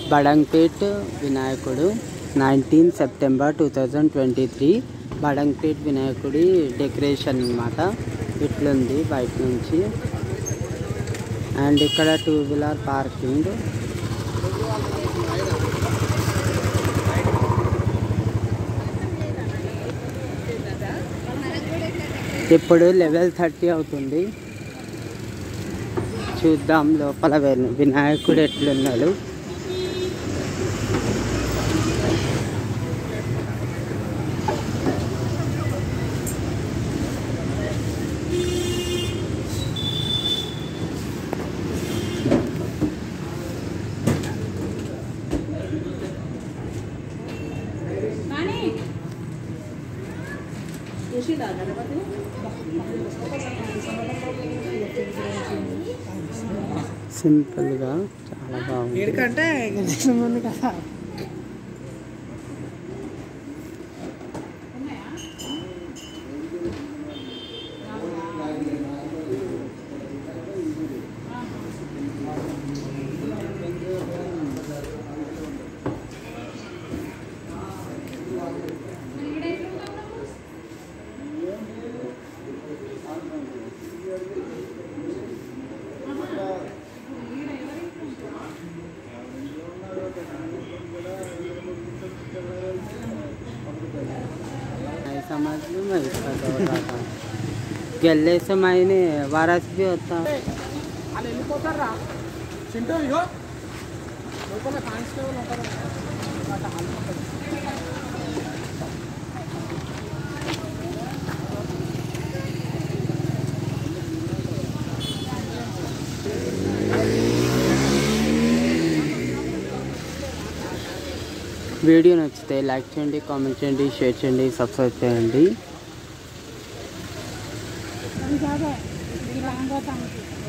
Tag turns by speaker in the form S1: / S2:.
S1: బడంగ్పేట్ వినాయకుడు nineteen September two thousand twenty three Badangpet వినాయకుడి decoration అన్నమాట ఇట్లుంది బయట నుంచి అండ్ ఇక్కడ టూ వీలర్ పార్కింగ్ ఇప్పుడు లెవెల్ థర్టీ అవుతుంది చూద్దాం లోపల విన- వినాయకుడు ఎట్లున్నాడు సింపుల్గా చాలా బాగుంది
S2: ఎందుకంటే ముందు కదా
S1: नहीं समझ लूँ मैं इसका तो बताता हूँ गले से मैंने वारस भी होता
S2: వాళ్ళు వెళ్ళిపోతారా చింటూ ఇగో లోపల కానిస్టేబుల్ ఉంటారు అట్లా హాల్ పక్కన.
S1: వీడియో నచ్చితే లైక్ చేయండి కామెంట్ చేయండి షేర్ చేయండి సబ్స్క్రైబ్ చేయండి
S2: అది కాదా ఇది రాంగోతానికి